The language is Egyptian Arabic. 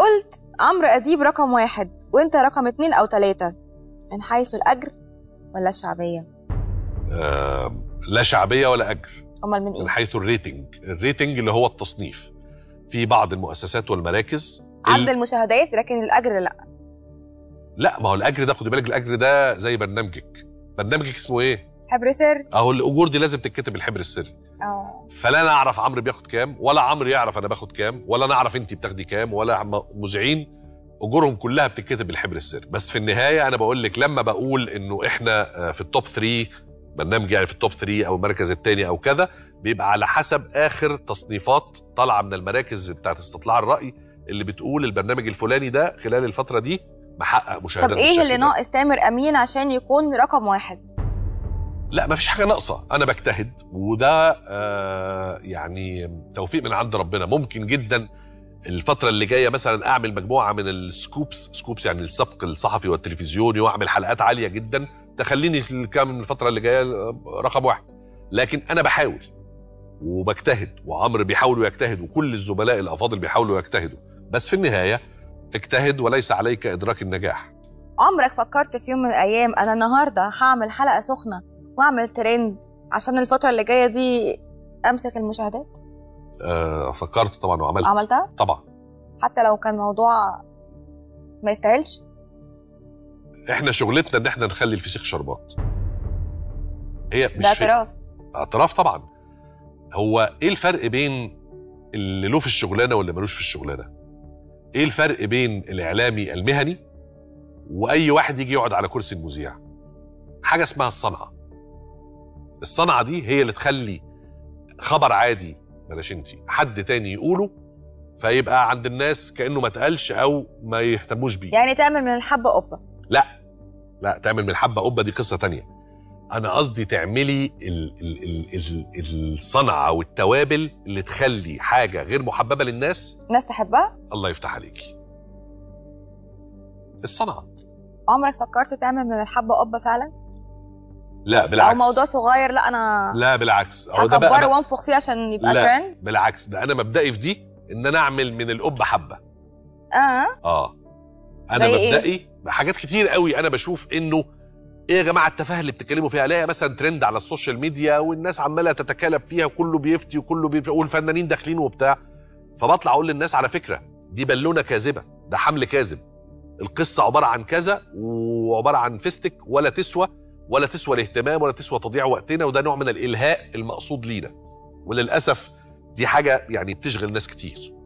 قلت عمرو اديب رقم واحد وانت رقم اتنين او تلاته من حيث الاجر ولا الشعبيه آه لا شعبيه ولا اجر امال من من ايه حيث الريتنج الريتنج اللي هو التصنيف في بعض المؤسسات والمراكز عدد ال- المشاهدات لكن الاجر لا لا ما هو الاجر ده خدي بالك الاجر ده زي برنامجك برنامجك اسمه ايه حبر سر اهو الاجور دي لازم تتكتب الحبر السري اه فلا انا اعرف عمرو بياخد كام ولا عمرو يعرف انا باخد كام ولا انا اعرف انت بتاخدي كام ولا عم- مذيعين اجورهم كلها بتتكتب بالحبر السري بس في النهايه انا بقول لك لما بقول انه احنا آه، في التوب 3 برنامج يعني في التوب 3 او المركز الثاني او كذا بيبقى على حسب اخر تصنيفات طالعه من المراكز بتاعت استطلاع الراي اللي بتقول البرنامج الفلاني ده خلال الفتره دي محقق مشاهدات طب ايه بالشكل اللي ده. ناقص تامر امين عشان يكون رقم واحد لا ما فيش حاجه ناقصه انا بجتهد وده آه يعني توفيق من عند ربنا ممكن جدا الفترة اللي جاية مثلا أعمل مجموعة من السكوبس سكوبس يعني السبق الصحفي والتلفزيوني وأعمل حلقات عالية جدا تخليني في الكام من الفترة اللي جاية رقم واحد لكن أنا بحاول وبجتهد وعمرو بيحاول ويجتهد وكل الزملاء الأفاضل بيحاولوا ويجتهدوا بس في النهاية اجتهد وليس عليك إدراك النجاح عمرك فكرت في يوم من الايام انا النهارده هعمل حلقه سخنه واعمل ترند عشان الفتره اللي جايه دي امسك المشاهدات آه فكرت طبعا وعملت عملتها طبعا حتى لو كان موضوع ما يستاهلش احنا شغلتنا ان احنا نخلي الفسيخ شربات هي مش ده في- اعتراف اعتراف طبعا هو ايه الفرق بين اللي له في الشغلانه واللي ملوش في الشغلانه ايه الفرق بين الاعلامي المهني واي واحد يجي يقعد على كرسي المذيع حاجه اسمها الصنعه الصنعه دي هي اللي تخلي خبر عادي بلاش انت حد تاني يقوله فيبقى عند الناس كانه ما اتقالش او ما يهتموش بيه يعني تعمل من الحبه قبه لا لا تعمل من الحبه قبه دي قصه تانية انا قصدي تعملي ال ال ال ال الصنعه والتوابل اللي تخلي حاجه غير محببه للناس الناس تحبها الله يفتح عليكي الصنعه عمرك فكرت تعمل من الحبه قبه فعلا لا بالعكس او موضوع صغير لا انا لا بالعكس هو ده بقى هكبره أنا- وانفخ فيه عشان يبقى لا ترند بالعكس ده انا مبدئي في دي ان انا اعمل من القبه حبه اه اه انا زي إيه؟ مبدئي حاجات كتير قوي انا بشوف انه ايه يا جماعه التفاهه اللي بتتكلموا فيها الاقي مثلا ترند على السوشيال ميديا والناس عماله تتكالب فيها وكله بيفتي وكله بيفتي والفنانين داخلين وبتاع فبطلع اقول للناس على فكره دي بالونه كاذبه ده حمل كاذب القصه عباره عن كذا وعباره عن فيستك ولا تسوى ولا تسوى الاهتمام ولا تسوى تضييع وقتنا وده نوع من الالهاء المقصود لينا وللاسف دي حاجه يعني بتشغل ناس كتير